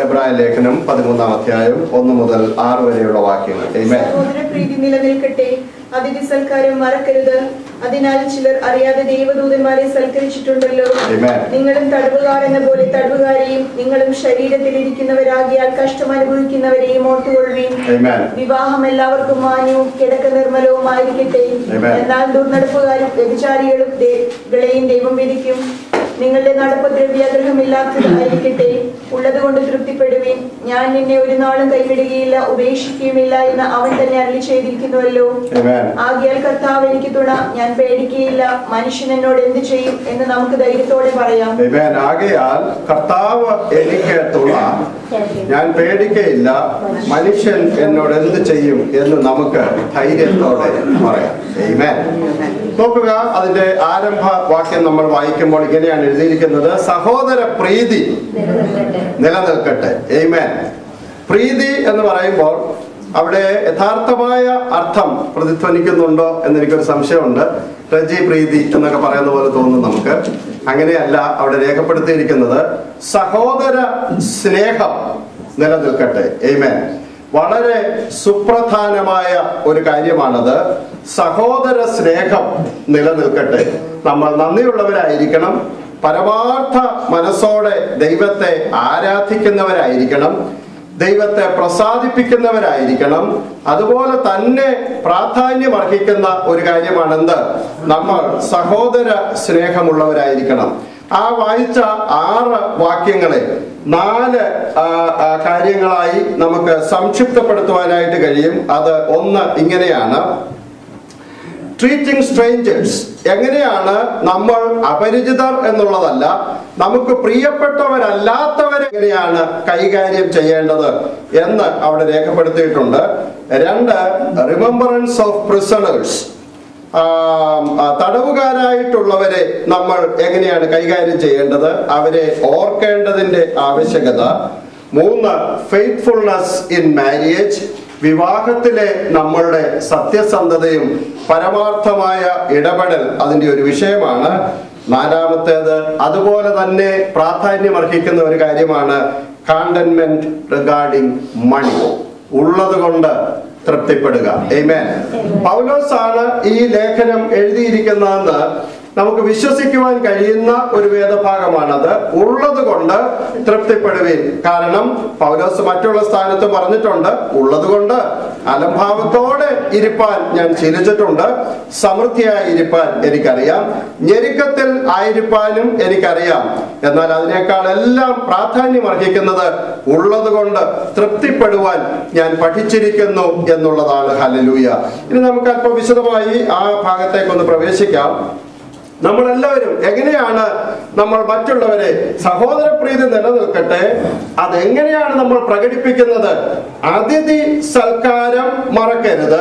എബ്രായ ലേഖനം പതിമൂന്നാം അധ്യായം ഒന്ന് മുതൽ ആറ് വരെയുള്ള വാക്യങ്ങൾ Amen. സഹോദര പ്രീതി നിലനിൽക്കട്ടെ അതിഥി സൽക്കാരം മറക്കരുത് അതിനാൽ ചിലർ അറിയാതെ ദൈവദൂതന്മാരെ സൽക്കരിച്ചിട്ടുണ്ടല്ലോ Amen. നിങ്ങളും തടവുകാർ എന്ന പോലെ തടവുകാരെയും നിങ്ങളും ശരീരത്തിലിരിക്കുന്നവരാകിയാൽ കഷ്ടം അനുഭവിക്കുന്നവരെയും ഓർത്തുകൊള്ളുവീൻ Amen. വിവാഹം എല്ലാവർക്കും മാന്യവും കിടക്ക നിർമ്മലവുമായിരിക്കട്ടെ Amen. എന്നാൽ ദുർനടപ്പുകാരും വ്യഭിചാരികളും ദേ- കളെയും ദൈവം വിധിക്കും നിങ്ങളുടെ നടപ്പ് ദ്രവ്യാഗ്രഹമില്ലാത്തതായിരിക്കട്ടെ ഉള്ളതുകൊണ്ട് തൃപ്തിപ്പെടുവീൻ ഞാൻ നിന്നെ ഒരു നാളും കൈവിടുകയില്ല ഉപേക്ഷിക്കുകയുമില്ല എന്ന് അവൻ തന്നെ അരളി ചെയ്തിരിക്കുന്നുവല്ലോ Amen. ആകിയാൽ കർത്താവ് എനിക്ക് തുണ ഞാൻ പേടിക്കുകയില്ല മനുഷ്യൻ എന്നോട് എന്ത് ചെയ്യും എന്ന് നമുക്ക് ധൈര്യത്തോടെ പറയാം Amen. ആകയാൽ കർത്താവ് എനിക്ക് തുണ ഞാൻ പേടിക്കയില്ല മനുഷ്യൻ എന്നോട് എന്ത് ചെയ്യും എന്ന് നമുക്ക് ധൈര്യത്തോടെ പറയാം Amen. നോക്കുക അതിന്റെ ആരംഭ വാക്യം നമ്മൾ വായിക്കുമ്പോൾ ഇങ്ങനെയാണ് എഴുതിയിരിക്കുന്നത് സഹോദര പ്രീതി നിലനിൽക്കട്ടെ Amen. പ്രീതി എന്ന് പറയുമ്പോൾ അവിടെ യഥാർത്ഥമായ അർത്ഥം പ്രതിധ്വനിക്കുന്നുണ്ടോ എന്നെനിക്കൊരു സംശയമുണ്ട് രജി പ്രീതി എന്നൊക്കെ പറയുന്ന പോലെ തോന്നുന്നു നമുക്ക് അങ്ങനെയല്ല അവിടെ രേഖപ്പെടുത്തിയിരിക്കുന്നത് സഹോദര സ്നേഹം നിലനിൽക്കട്ടെ Amen. വളരെ സുപ്രധാനമായ ഒരു കാര്യമാണത് സഹോദര സ്നേഹം നിലനിൽക്കട്ടെ നമ്മൾ നന്ദിയുള്ളവരായിരിക്കണം പരമാർത്ഥ മനസ്സോടെ ദൈവത്തെ ആരാധിക്കുന്നവരായിരിക്കണം ദൈവത്തെ പ്രസാദിപ്പിക്കുന്നവരായിരിക്കണം അതുപോലെ തന്നെ പ്രാധാന്യം അർഹിക്കുന്ന ഒരു കാര്യമാണെന്ത് നമ്മൾ സഹോദര സ്നേഹമുള്ളവരായിരിക്കണം ആ വായിച്ച ആറ് വാക്യങ്ങളെ നാല് ആ, ആ, കാര്യങ്ങളായി നമുക്ക് സംക്ഷിപ്തപ്പെടുത്തുവാനായിട്ട് കഴിയും അത് ഒന്ന് ഇങ്ങനെയാണ് ട്രീറ്റിംഗ് സ്ട്രേഞ്ചേഴ്സ് എങ്ങനെയാണ് നമ്മൾ അപരിചിതർ എന്നുള്ളതല്ല നമുക്ക് പ്രിയപ്പെട്ടവരല്ലാത്തവരെ എങ്ങനെയാണ് കൈകാര്യം ചെയ്യേണ്ടത് എന്ന് അവിടെ രേഖപ്പെടുത്തിയിട്ടുണ്ട് രണ്ട് റിമംബറൻസ് ഓഫ് പ്രിസണേഴ്സ് തടവുകാരായിട്ടുള്ളവരെ നമ്മൾ എങ്ങനെയാണ് കൈകാര്യം ചെയ്യേണ്ടത് അവരെ ഓർക്കേണ്ടതിന്റെ ആവശ്യകത മൂന്ന് ഫെയ്ത്ത്ഫുൾനെസ് ഇൻ മാരേജ് വിവാഹത്തിലെ നമ്മളുടെ സത്യസന്ധതയും പരമാർത്ഥമായ ഇടപെടൽ അതിന്റെ ഒരു വിഷയമാണ് നാലാമത്തേത് അതുപോലെ തന്നെ പ്രാധാന്യം അർഹിക്കുന്ന ഒരു കാര്യമാണ് കാണ്ടൻമെന്റ് റിഗാർഡിംഗ് മണി ഉള്ളത് കൊണ്ട് തൃപ്തിപ്പെടുക Amen. പൗലോസ് ആണ് ഈ ലേഖനം എഴുതിയിരിക്കുന്നതെന്ന് നമുക്ക് വിശ്വസിക്കുവാൻ കഴിയുന്ന ഒരു വേദഭാഗമാണത് ഉള്ളത് കൊണ്ട് തൃപ്തിപ്പെടുവീൻ കാരണം പൗലോസ് മറ്റുള്ള സ്ഥാനത്ത് പറഞ്ഞിട്ടുണ്ട് ഉള്ളത് കൊണ്ട് അലംഭാവത്തോടെ ഇരിപ്പാൻ ഞാൻ ശീലിച്ചിട്ടുണ്ട് സമൃദ്ധിയായി ഇരിപ്പാൻ എനിക്കറിയാം ഞെരുക്കത്തിൽ ആയിരിക്കാനും എനിക്കറിയാം എന്നാൽ അതിനേക്കാൾ എല്ലാം പ്രാധാന്യം അർഹിക്കുന്നത് ഉള്ളത് കൊണ്ട് തൃപ്തിപ്പെടുവാൻ ഞാൻ പഠിച്ചിരിക്കുന്നു എന്നുള്ളതാണ് ഹലലൂയ ഇനി നമുക്ക് അല്പം വിശദമായി ആ ഭാഗത്തേക്കൊന്ന് പ്രവേശിക്കാം നമ്മളെല്ലാവരും എങ്ങനെയാണ് നമ്മൾ മറ്റുള്ളവരെ സഹോദര പ്രീതി നിലനിൽക്കട്ടെ അതെങ്ങനെയാണ് നമ്മൾ പ്രകടിപ്പിക്കുന്നത് അതിഥി സൽക്കാരം മറക്കരുത്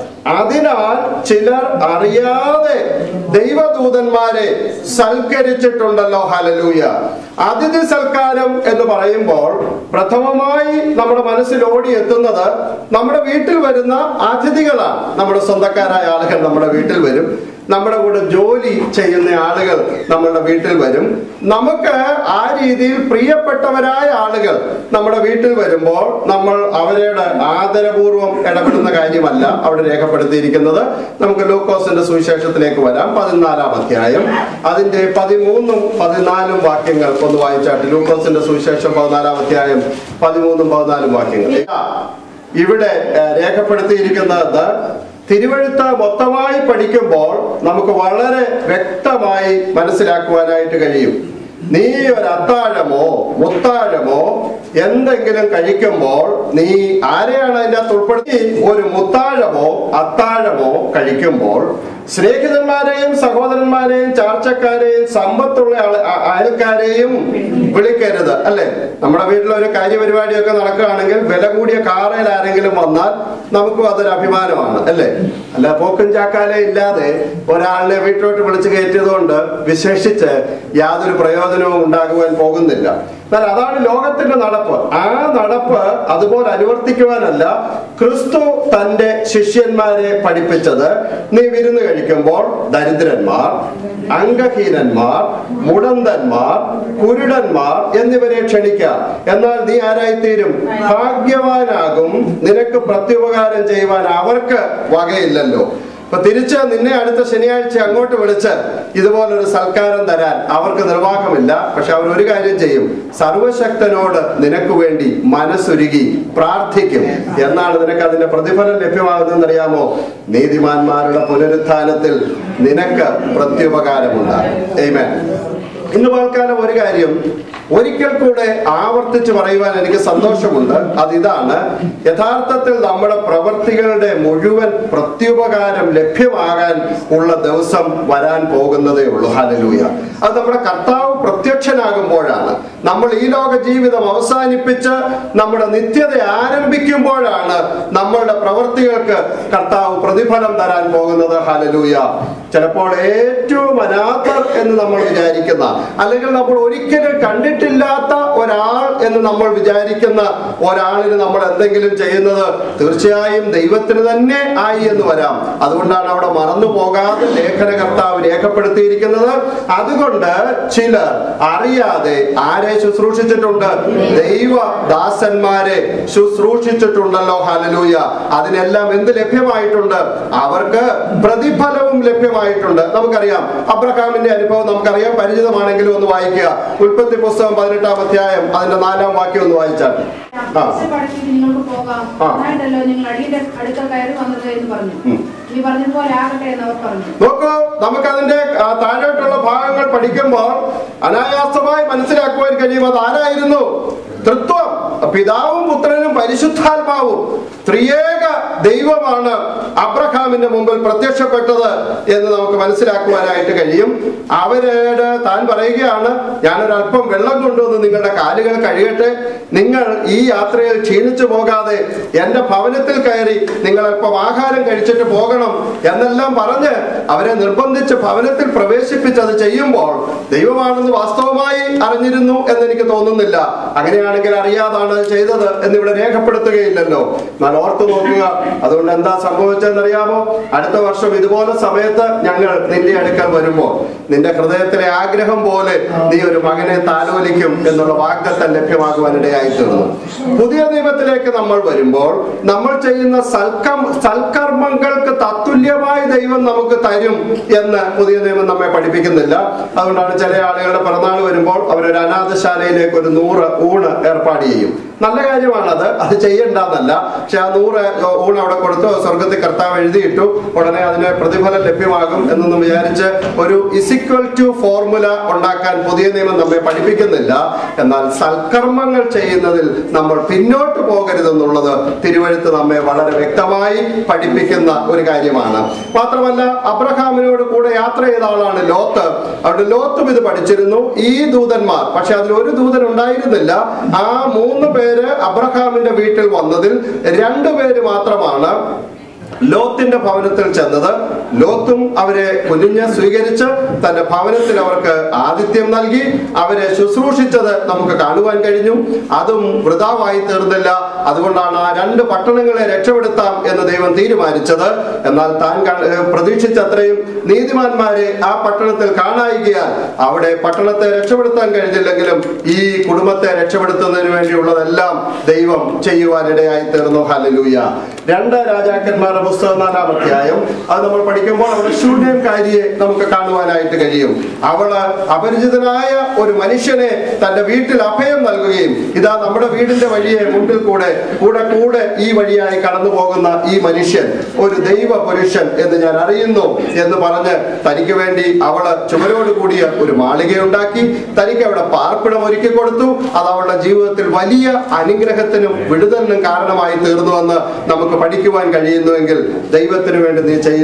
അതിനാൽ ചിലർ അറിയാതെ ദൈവദൂതന്മാരെ സൽക്കരിച്ചിട്ടുണ്ടല്ലോ ഹലലൂയ അതിഥി സൽക്കാരം എന്ന് പറയുമ്പോൾ പ്രഥമമായി നമ്മുടെ മനസ്സിൽ ഓടി എത്തുന്നത് നമ്മുടെ വീട്ടിൽ വരുന്ന അതിഥികളാണ് നമ്മുടെ സ്വന്തക്കാരായ ആളുകൾ നമ്മുടെ വീട്ടിൽ വരും നമ്മുടെ കൂടെ ജോലി ചെയ്യുന്ന ആളുകൾ നമ്മളുടെ വീട്ടിൽ വരും നമുക്ക് ആ രീതിയിൽ പ്രിയപ്പെട്ടവരായ ആളുകൾ നമ്മുടെ വീട്ടിൽ വരുമ്പോൾ നമ്മൾ അവരുടെ ആദരപൂർവ്വം ഇടപെടുന്ന കാര്യമല്ല അവിടെ രേഖപ്പെടുത്തിയിരിക്കുന്നത് നമുക്ക് ലൂക്കോസിന്റെ സുവിശേഷത്തിലേക്ക് വരാം പതിനാലാം അധ്യായം അതിന്റെ പതിമൂന്നും പതിനാലും വാക്യങ്ങൾ ഒന്ന് വായിച്ചാട്ട് ലൂക്കോസിന്റെ സുവിശേഷം പതിനാലാം അധ്യായം പതിമൂന്നും പതിനാലും വാക്യങ്ങൾ ഇവിടെ ഏഹ്, രേഖപ്പെടുത്തിയിരിക്കുന്നത് തിരുവഴുത്ത് മൊത്തമായി പഠിക്കുമ്പോൾ നമുക്ക് വളരെ വ്യക്തമായി മനസ്സിലാക്കുവാനായിട്ട് കഴിയും നീ ഒരു അത്താഴമോ മുത്താഴമോ എന്തെങ്കിലും കഴിക്കുമ്പോൾ നീ ആരെയാണ് അതിൻ്റെ അകത്ത് ഉൾപ്പെടുത്തി ഒരു മുത്താഴമോ അത്താഴമോ കഴിക്കുമ്പോൾ സ്നേഹിതന്മാരെയും സഹോദരന്മാരെയും ചാർച്ചക്കാരെയും സമ്പത്തുള്ള ആള് അ- അയൽക്കാരെയും വിളിക്കരുത് അല്ലെ നമ്മുടെ വീട്ടിൽ ഒരു കാര്യപരിപാടിയൊക്കെ നടക്കുകയാണെങ്കിൽ വില കൂടിയ കാറയിൽ ആരെങ്കിലും വന്നാൽ നമുക്കും അതൊരു അഭിമാനമാണ് അല്ലേ അല്ല പോക്കും ചാക്കാലെ ഇല്ലാതെ ഒരാളിനെ വീട്ടിലോട്ട് വിളിച്ച് കയറ്റിയത് കൊണ്ട് വിശേഷിച്ച് യാതൊരു പ്രയോജനവും ഉണ്ടാകുവാൻ പോകുന്നില്ല എന്നാൽ അതാണ് ലോകത്തിന്റെ നടപ്പ് ആ നടപ്പ് അതുപോലെ അനുവർത്തിക്കുവാനല്ല ക്രിസ്തു തന്റെ ശിഷ്യന്മാരെ പഠിപ്പിച്ചത് നീ വിരുന്ന് കഴിക്കുമ്പോൾ ദരിദ്രന്മാർ അംഗഹീനന്മാർ മുടന്തന്മാർ കുരുടന്മാർ എന്നിവരെ ക്ഷണിക്കാം എന്നാൽ നീ ആരായിത്തീരും ഭാഗ്യവാനാകും നിനക്ക് പ്രത്യുപകാരം ചെയ്യുവാൻ അവർക്ക് വകയില്ലല്ലോ അപ്പൊ തിരിച്ച് നിന്നെ അടുത്ത ശനിയാഴ്ച അങ്ങോട്ട് വിളിച്ച് ഇതുപോലൊരു സൽക്കാരം തരാൻ അവർക്ക് നിർവാഹമില്ല പക്ഷെ അവർ ഒരു കാര്യം ചെയ്യും സർവശക്തനോട് നിനക്ക് വേണ്ടി മനസ്സുരുകി പ്രാർത്ഥിക്കും എന്നാണ് നിനക്ക് അതിന്റെ പ്രതിഫലം ലഭ്യമാകുന്നതെന്ന് അറിയാമോ നീതിമാന്മാരുടെ പുനരുത്ഥാനത്തിൽ നിനക്ക് പ്രത്യുപകാരമുണ്ടാകും Amen. ഇന്ന് പകൽക്കാലം ഒരു കാര്യം ഒരിക്കൽ കൂടെ ആവർത്തിച്ച് പറയുവാൻ എനിക്ക് സന്തോഷമുണ്ട് അതിതാണ് യഥാർത്ഥത്തിൽ നമ്മുടെ പ്രവർത്തികളുടെ മുഴുവൻ പ്രത്യുപകാരം ലഭ്യമാകാൻ ഉള്ള ദിവസം വരാൻ പോകുന്നതേ ഉള്ളൂ ഹാലലൂയ അത് നമ്മുടെ കർത്താവ് പ്രത്യക്ഷനാകുമ്പോഴാണ് നമ്മൾ ഈ ലോക ജീവിതം അവസാനിപ്പിച്ച് നമ്മുടെ നിത്യത ആരംഭിക്കുമ്പോഴാണ് നമ്മളുടെ പ്രവർത്തികൾക്ക് കർത്താവ് പ്രതിഫലം തരാൻ പോകുന്നത് ഹാലലൂയ ചിലപ്പോൾ ഏറ്റവും അനാഥർ എന്ന് നമ്മൾ വിചാരിക്കുന്ന അല്ലെങ്കിൽ നമ്മൾ ഒരിക്കലും കണ്ടിട്ടില്ലാത്ത ഒരാൾ എന്ന് നമ്മൾ വിചാരിക്കുന്ന ഒരാളിന് നമ്മൾ എന്തെങ്കിലും ചെയ്യുന്നത് തീർച്ചയായും ദൈവത്തിന് തന്നെ ആയി എന്ന് വരാം അതുകൊണ്ടാണ് അവിടെ മറന്നു പോകാതെ ലേഖനകർത്താവ് രേഖപ്പെടുത്തിയിരിക്കുന്നത് അതുകൊണ്ട് ചിലർ അറിയാതെ ആരെ ശുശ്രൂഷിച്ചിട്ടുണ്ട് ദൈവ ദാസന്മാരെ ശുശ്രൂഷിച്ചിട്ടുണ്ടല്ലോ ഹലലൂയ അതിനെല്ലാം എന്ത് ലഭ്യമായിട്ടുണ്ട് അവർക്ക് പ്രതിഫലവും ലഭ്യമായിട്ടുണ്ട് നമുക്കറിയാം അബ്രഹാമിന്റെ അനുഭവം നമുക്കറിയാം പരിചിതമാണെങ്കിലും ഒന്ന് വായിക്കുക ഉൽപ്പത്തി പുസ്തകം പതിനെട്ടാം അധ്യായം അതിന്റെ നാലാം വാക്യം ഒന്ന് വായിച്ചാൽ ആ പടക്കിട്ട് നിങ്ങൾക്ക് പോകാം ആ. എന്നായിട്ടല്ലോ നിങ്ങൾ അടിയുടെ അടുക്കൽ കയറി വന്നത് എന്ന് പറഞ്ഞു ഉം. നീ പറഞ്ഞതുപോലെ ആകട്ടെ എന്ന് അവർ പറഞ്ഞു നോക്കൂ നമുക്കതിന്റെ ആ, താഴോട്ടുള്ള ഭാഗങ്ങൾ പഠിക്കുമ്പോൾ അനായാസമായി മനസ്സിലാക്കുവാൻ കഴിയും അത് ആരായിരുന്നു തൃത്വം പിതാവും പുത്രനും പരിശുദ്ധാത്മാവും ത്രിയേക ദൈവമാണ് അബ്രഹാമിന്റെ മുമ്പിൽ പ്രത്യക്ഷപ്പെട്ടത് എന്ന് നമുക്ക് മനസ്സിലാക്കുവാനായിട്ട് കഴിയും അവരോട് താൻ പറയുകയാണ് ഞാനൊരല്പം വെള്ളം കൊണ്ടുവന്ന് നിങ്ങളുടെ കാലുകൾ കഴുകട്ടെ നിങ്ങൾ ഈ യാത്രയിൽ ക്ഷീണിച്ചു പോകാതെ എന്റെ ഭവനത്തിൽ കയറി നിങ്ങൾ അല്പം ആഹാരം കഴിച്ചിട്ട് പോകണം എന്നെല്ലാം പറഞ്ഞ് അവരെ നിർബന്ധിച്ച് ഭവനത്തിൽ പ്രവേശിപ്പിച്ചത് ചെയ്യുമ്പോൾ ദൈവമാണെന്ന് വാസ്തവമായി അറിഞ്ഞിരുന്നു എന്ന് എനിക്ക് തോന്നുന്നില്ല അങ്ങനെയാണെങ്കിൽ അറിയാതാണ് അത് ചെയ്തത് എന്നിവിടെ രേഖപ്പെടുത്തുകയില്ലല്ലോ എന്നാൽ ഓർത്തു നോക്കുക അതുകൊണ്ട് എന്താ സംഭവിച്ചതെന്നറിയാമോ അടുത്ത വർഷം ഇതുപോലെ സമയത്ത് ഞങ്ങൾ നിന്റെ അടുക്കൽ വരുമ്പോൾ നിന്റെ ഹൃദയത്തിലെ ആഗ്രഹം പോലെ നീ ഒരു മകനെ താലോലിക്കും എന്നുള്ള വാഗ്ദത്തം ലഭ്യമാകുവാനിടയായി തീർന്നു പുതിയ നിയമത്തിലേക്ക് നമ്മൾ വരുമ്പോൾ നമ്മൾ ചെയ്യുന്ന സൽക്കം സൽക്കർമ്മങ്ങൾക്ക് തത്തുല്യമായി ദൈവം നമുക്ക് തരും എന്ന് പുതിയ നിയമം നമ്മെ പഠിപ്പിക്കുന്നില്ല അതുകൊണ്ടാണ് ചില ആളുകളുടെ പിറന്നാൾ വരുമ്പോൾ അവരൊരു അനാഥശാലയിലേക്ക് ഒരു നൂറ് ഊണ് ഏർപ്പാട് ചെയ്യും നല്ല കാര്യമാണത് അത് ചെയ്യണ്ടെന്നല്ല പക്ഷെ ആ നൂറ് ഊണ് അവിടെ കൊടുത്തു സ്വർഗത്തിൽ കർത്താവ് എഴുതിയിട്ടു ഉടനെ അതിന് പ്രതിഫലം ലഭ്യമാകും എന്നൊന്നും വിചാരിച്ച് ഒരു ഇസിക്വൽ ടു ഫോർമുല ഉണ്ടാക്കാൻ പുതിയ നിയമം നമ്മെ പഠിപ്പിക്കുന്നില്ല എന്നാൽ സൽക്കർമ്മങ്ങൾ ചെയ്യുന്നതിൽ നമ്മൾ പിന്നോട്ട് പോകരുതെന്നുള്ളത് തിരുവഴുത്ത് നമ്മെ വളരെ വ്യക്തമായി പഠിപ്പിക്കുന്ന ഒരു കാര്യമാണ് മാത്രമല്ല അബ്രഹാമിനോട് കൂടെ യാത്ര ചെയ്ത ആളാണ് ലോത്ത് അവിടെ ലോത്തും ഇത് പഠിച്ചിരുന്നു ഈ ദൂതന്മാർ പക്ഷെ അതിൽ ഒരു ദൂതൻ ഉണ്ടായിരുന്നില്ല ആ മൂന്ന് പേര് അബ്രഹാമിന്റെ വീട്ടിൽ വന്നതിൽ രണ്ടു പേര് മാത്രമാണ് ലോത്തിന്റെ ഭവനത്തിൽ ചെന്നത് ലോത്തും അവരെ കുഞ്ഞുഞ്ഞ് സ്വീകരിച്ച് തന്റെ ഭവനത്തിൽ അവർക്ക് ആതിഥ്യം നൽകി അവരെ ശുശ്രൂഷിച്ചത് നമുക്ക് കാണുവാൻ കഴിഞ്ഞു അതും വൃതാവായി തീർന്നില്ല അതുകൊണ്ടാണ് ആ രണ്ട് പട്ടണങ്ങളെ രക്ഷപ്പെടുത്താം എന്ന് ദൈവം തീരുമാനിച്ചത് എന്നാൽ താൻ ക- ഏഹ് പ്രതീക്ഷിച്ചത്രയും നീതിമാന്മാരെ ആ പട്ടണത്തിൽ കാണായികയാൽ അവിടെ പട്ടണത്തെ രക്ഷപ്പെടുത്താൻ കഴിഞ്ഞില്ലെങ്കിലും ഈ കുടുംബത്തെ രക്ഷപ്പെടുത്തുന്നതിന് വേണ്ടിയുള്ളതെല്ലാം ദൈവം ചെയ്യുവാനിടയായി തീർന്നു ഹലലൂയ രണ്ട് രാജാക്കന്മാരുടെ പുസ്തകം നാലാം അധ്യായം അത് നമ്മൾ പഠിക്കുമ്പോൾ അവിടെ ശൂന്യംകാരിയെ നമുക്ക് കാണുവാനായിട്ട് കഴിയും അവള് അപരിചിതനായ ഒരു മനുഷ്യനെ തന്റെ വീട്ടിൽ അഭയം നൽകുകയും ഇതാ നമ്മുടെ വീടിന്റെ വഴിയെ മുമ്പിൽ കൂടെ കൂടെ കൂടെ ഈ വഴിയായി കടന്നു പോകുന്ന ഈ മനുഷ്യൻ ഒരു ദൈവ പുരുഷൻ എന്ന് ഞാൻ അറിയുന്നു എന്ന് പറഞ്ഞ് തനിക്ക് വേണ്ടി അവള് ചുമരോട് കൂടിയ ഒരു മാളികയുണ്ടാക്കി തനിക്ക് അവിടെ പാർപ്പിടം ഒരുക്കി കൊടുത്തു അത് അവളുടെ ജീവിതത്തിൽ വലിയ അനുഗ്രഹത്തിനും വിടുതലിനും കാരണമായി തീർന്നുവെന്ന് നമുക്ക് പഠിക്കുവാൻ കഴിയുന്നുവെങ്കിൽ ദൈവത്തിന് വേണ്ടി നീ ചെയ്യുന്നതൊന്നും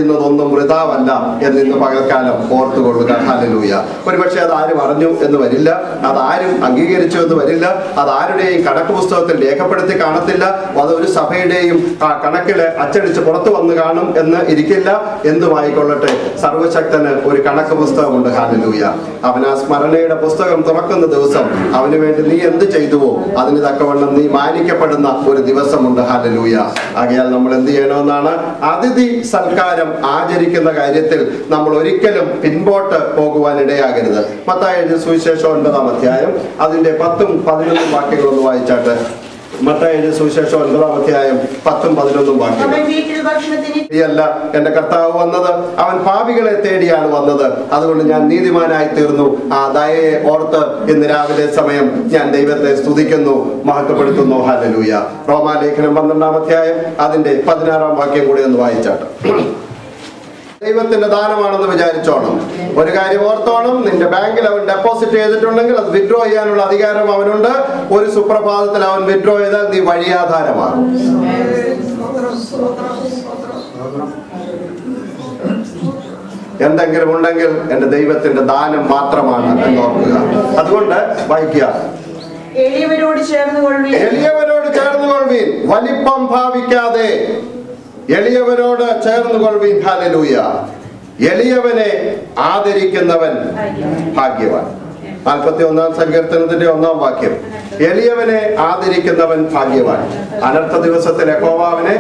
ഒന്നും വൃതാവല്ല എന്ന് ഇന്ന് പകൽക്കാലം ഓർത്തുകൊള്ളുക ഹാലലൂയ ഒരുപക്ഷെ അത് ആരും അറിഞ്ഞു എന്ന് വരില്ല അതാരും അംഗീകരിച്ചു എന്ന് വരില്ല അത് ആരുടെയും കണക്ക് പുസ്തകത്തിൽ രേഖപ്പെടുത്തി കാണത്തില്ല അത് ഒരു സഭയുടെയും ആ കണക്കില് അച്ചടിച്ച് പുറത്തു വന്ന് കാണും എന്ന് ഇരിക്കില്ല എന്തുമായിക്കൊള്ളട്ടെ സർവശക്തന് ഒരു കണക്ക് പുസ്തകമുണ്ട് ഹാലലൂയ അവൻ ആ സ്മരണയുടെ പുസ്തകം തുറക്കുന്ന ദിവസം അവന് വേണ്ടി നീ എന്ത് ചെയ്തുവോ അതിന് തക്കവണ്ണം നീ മാനിക്കപ്പെടുന്ന ഒരു ദിവസമുണ്ട് ഹാലലൂയ ആകയാൽ നമ്മൾ എന്ത് ചെയ്യണമെന്നാണ് അതിഥി സൽക്കാരം ആചരിക്കുന്ന കാര്യത്തിൽ നമ്മൾ ഒരിക്കലും പിൻപോട്ട് പോകുവാൻ ഇടയാകരുത് മത്തായി എഴുതിയ സുവിശേഷം ഒൻപതാം അധ്യായം അതിന്റെ പത്തും പതിനൊന്നും വാക്യങ്ങളൊന്ന് വായിച്ചാട്ട് മത്തായി എഴുതിയ സുവിശേഷം ഒൻപതാം അധ്യായം പത്തും പതിനൊന്നും വാക്യങ്ങൾ അവൻ വീട്ടിൽ ഭക്ഷണത്തിന് ശരിയല്ല എന്റെ കർത്താവ് വന്നത് അവൻ പാപികളെ തേടിയാണ് വന്നത് അതുകൊണ്ട് ഞാൻ നീതിമാനായി തീർന്നു ആ ദയയെ ഓർത്ത് ഇന്ന് രാവിലെ സമയം ഞാൻ ദൈവത്തെ സ്തുതിക്കുന്നു മഹത്വപ്പെടുത്തുന്നു ഹാലലൂയ റോമാലേഖനം പന്ത്രണ്ടാം അധ്യായം അതിന്റെ പതിനാറാം വാക്യം കൂടി ഒന്ന് വായിച്ചാട്ട് ദൈവത്തിന്റെ ദാനമാണെന്ന് വിചാരിച്ചോണം ഒരു കാര്യം ഓർത്തോണം നിന്റെ ബാങ്കിൽ അവൻ ഡെപ്പോസിറ്റ് ചെയ്തിട്ടുണ്ടെങ്കിൽ അത് വിഡ്രോ ചെയ്യാനുള്ള അധികാരം അവനുണ്ട് ഒരു സുപ്രഭാതത്തിൽ അവൻ വിഡ്രോ ചെയ്താൽ നീ വഴിയാധാരമാകും എന്തെങ്കിലും ഉണ്ടെങ്കിൽ എന്റെ ദൈവത്തിന്റെ ദാനം മാത്രമാണ് എന്ന് ഓർക്കുക അതുകൊണ്ട് വായിക്കുക എളിയവരോട് ചേർന്ന് കൊള്ളുവീൻ എളിയവരോട് ചേർന്ന് കൊള്ളുവീൻ വലിപ്പം ഭാവിക്കാതെ എളിയവരോട് ചേർന്ന് കൊള്ളുവീൻ ഹാലലൂയ എളിയവനെ ആദരിക്കുന്നവൻ ഭാഗ്യവാൻ നാൽപ്പത്തി ഒന്നാം സങ്കീർത്തനത്തിന്റെ ഒന്നാം വാക്യം എളിയവനെ ആദരിക്കുന്നവൻ ഭാഗ്യവാൻ അനർത്ഥ ദിവസത്തിൽ യഹോവാവിനെ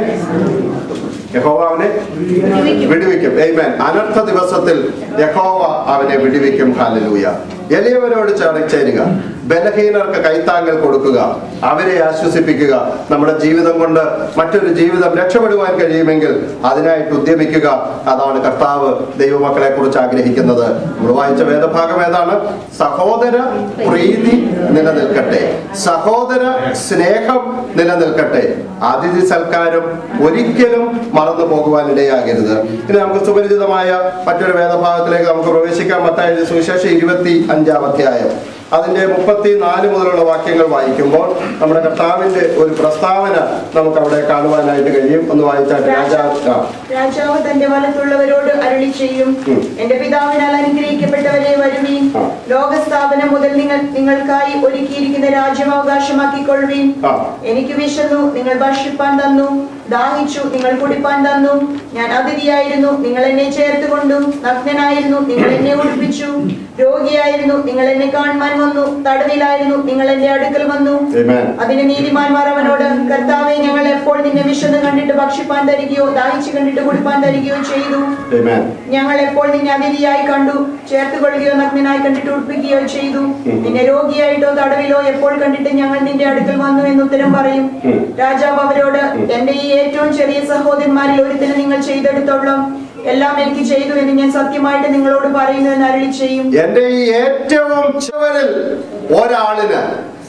യഹോവ അവനെ വിടുവിക്കും Amen. അനർത്ഥ ദിവസത്തിൽ യഹോവ അവനെ വിടുവിക്കും ഹാലലൂയ എളിയവരോട് ചേർന്ന് ചേരുക ബലഹീനർക്ക് കൈത്താങ്ങൽ കൊടുക്കുക അവരെ ആശ്വസിപ്പിക്കുക നമ്മുടെ ജീവിതം കൊണ്ട് മറ്റൊരു ജീവിതം രക്ഷപ്പെടുവാൻ കഴിയുമെങ്കിൽ അതിനായിട്ട് ഉദ്യമിക്കുക അതാണ് കർത്താവ് ദൈവമക്കളെ കുറിച്ച് ആഗ്രഹിക്കുന്നത് നമ്മൾ വായിച്ച വേദഭാഗം ഏതാണ് സഹോദര പ്രീതി നിലനിൽക്കട്ടെ സഹോദര സ്നേഹം നിലനിൽക്കട്ടെ അതിഥി സൽക്കാരം ഒരിക്കലും മറന്നു പോകുവാൻ ഇടയാകരുത് ഇനി നമുക്ക് സുപരിചിതമായ മറ്റൊരു വേദഭാഗത്തിലേക്ക് നമുക്ക് പ്രവേശിക്കാൻ മത്തായ സുവിശേഷം ഇരുപത്തി അഞ്ചാം അധ്യായം അതിന്റെ മുപ്പത്തി നാല് മുതലുള്ള വാക്യങ്ങൾ വായിക്കുമ്പോൾ നമ്മുടെ കർത്താവിന്റെ ഒരു പ്രസ്താവന നമുക്ക് അവിടെ കാണുവാനായിട്ട് കഴിയും ഒന്ന് വായിച്ചാട്ട് രാജാവ് ആ. രാജാവ് തന്റെ വലത്തുള്ളവരോട് അരുളി ചെയ്യും ഉം. എന്റെ പിതാവിനാൽ അനുഗ്രഹിക്കപ്പെട്ടവരെ വരുവീൻ ആ. ലോകസ്ഥാപനം മുതൽ നിങ്ങൾ നിങ്ങൾക്കായി ഒരുക്കിയിരിക്കുന്ന രാജ്യം അവകാശമാക്കിക്കൊള്ളുവീൻ ആ. എനിക്ക് വിശന്നു നിങ്ങൾ ഭക്ഷിപ്പാൻ തന്നു ദാഹിച്ചു നിങ്ങൾ കുടിപ്പാൻ തന്നു ഞാൻ അതിഥിയായിരുന്നു നിങ്ങൾ എന്നെ ചേർത്ത് കൊണ്ടു നഗ്നനായിരുന്നു നിങ്ങൾ എന്നെ ഉടുപ്പിച്ചു രോഗിയായിരുന്നു നിങ്ങൾ എന്നെ കാണുവാൻ വന്നു തടവിലായിരുന്നു നിങ്ങൾ എന്റെ അടുക്കൽ വന്നു Amen. അതിന് നീതിമാന്മാർ അവനോട് കർത്താവെ ഞങ്ങൾ എപ്പോൾ നിന്നെ വിശന്ന് കണ്ടിട്ട് ഭക്ഷിപ്പാൻ തരികയോ ദാഹിച്ചു കണ്ടിട്ട് കുടിപ്പാൻ തരികയോ ചെയ്തു Amen. ഞങ്ങൾ എപ്പോൾ നിന്നെ അതിഥിയായി കണ്ടു ചേർത്ത് കൊള്ളുകയോ നഗ്നനായി കണ്ടിട്ട് ഉടുപ്പിക്കുകയോ ചെയ്തു നിന്നെ രോഗിയായിട്ടോ തടവിലോ എപ്പോൾ കണ്ടിട്ട് ഞങ്ങൾ നിന്റെ അടുക്കൽ വന്നു എന്ന് ഉത്തരം പറയും ഉം. രാജാവ് അവരോട് എന്റെ ഈ ഏറ്റവും ചെറിയ സഹോദരന്മാരിൽ ഒരുത്തിന് നിങ്ങൾ ചെയ്തെടുത്തോളം എല്ലാം എനിക്ക് ചെയ്തു എന്ന് ഞാൻ സത്യമായിട്ട് നിങ്ങളോട് പറയുന്നു എന്ന് അരളി ചെയ്യും എന്റെ ഈ ഏറ്റവും ചുവരിൽ ഒരാളിന്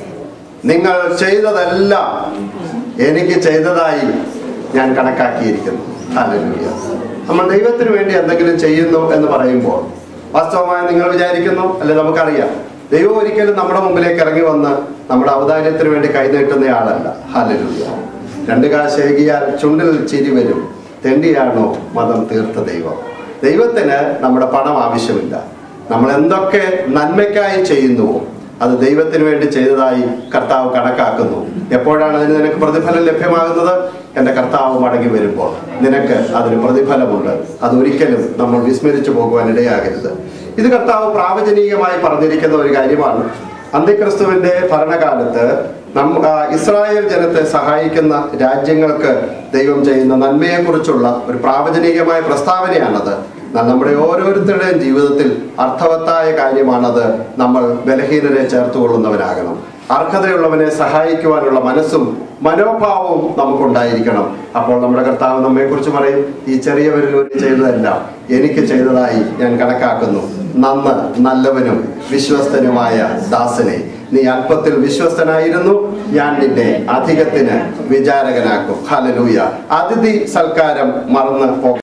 നിങ്ങൾ ചെയ്തതെല്ലാം എനിക്ക് ചെയ്തതായി ഞാൻ കണക്കാക്കിയിരിക്കുന്നു ഹല്ലേലൂയ നമ്മൾ ദൈവത്തിന് വേണ്ടി എന്തെങ്കിലും ചെയ്യുന്നു എന്ന് പറയുമ്പോൾ വാസ്തവമായി നിങ്ങൾ വിചാരിക്കുന്നു അല്ലെ നമുക്കറിയാം ദൈവം ഒരിക്കലും നമ്മുടെ മുമ്പിലേക്ക് ഇറങ്ങി വന്ന് നമ്മുടെ ഔദാര്യത്തിന് വേണ്ടി കൈനീട്ടുന്നയാളല്ല ഹല്ലേലൂയ രണ്ട് കാശ് ഏകിയാൽ ചുണ്ടിൽ ചിരി വരും തെണ്ടിയാണോ മതം തീർത്ത ദൈവം ദൈവത്തിന് നമ്മുടെ പണം ആവശ്യമില്ല നമ്മൾ എന്തൊക്കെ നന്മയ്ക്കായി ചെയ്യുന്നുവോ അത് ദൈവത്തിന് വേണ്ടി ചെയ്തതായി കർത്താവ് കണക്കാക്കുന്നു എപ്പോഴാണ് അതിന് നിനക്ക് പ്രതിഫലം ലഭ്യമാകുന്നത് എൻ്റെ കർത്താവ് മടങ്ങി വരുമ്പോൾ നിനക്ക് അതിന് പ്രതിഫലമുണ്ട് അതൊരിക്കലും നമ്മൾ വിസ്മരിച്ചു പോകുവാൻ ഇടയാകരുത് ഇത് കർത്താവ് പ്രാവചനീയമായി പറഞ്ഞിരിക്കുന്ന ഒരു കാര്യമാണ് അന്ത്യക്രിസ്തുവിന്റെ ഭരണകാലത്ത് നമ്മ ആ, ഇസ്രായേൽ ജനത്തെ സഹായിക്കുന്ന രാജ്യങ്ങൾക്ക് ദൈവം ചെയ്യുന്ന നന്മയെക്കുറിച്ചുള്ള ഒരു പ്രാവചനികമായ പ്രസ്താവനയാണത് എന്നാൽ നമ്മുടെ ഓരോരുത്തരുടെയും ജീവിതത്തിൽ അർത്ഥവത്തായ കാര്യമാണത് നമ്മൾ ബലഹീനരെ ചേർത്തുകൊള്ളുന്നവരാകണം അർഹതയുള്ളവനെ സഹായിക്കുവാനുള്ള മനസ്സും മനോഭാവവും നമുക്കുണ്ടായിരിക്കണം അപ്പോൾ നമ്മുടെ കർത്താവ് നമ്മെക്കുറിച്ച് പറയും ഈ ചെറിയവരിൽ ഒരു ചെയ്തതെല്ലാം എനിക്ക് ചെയ്തതായി ഞാൻ കണക്കാക്കുന്നു നന്ന് നല്ലവനും വിശ്വസ്തനുമായ ദാസനെ നീ അല്പത്തിൽ വിശ്വസ്തനായിരുന്നു ഞാൻ നിന്നെ അധികത്തിന് വിചാരകനാക്കും ഹലലൂയ അതിഥി സൽക്കാരം മറന്ന് പോ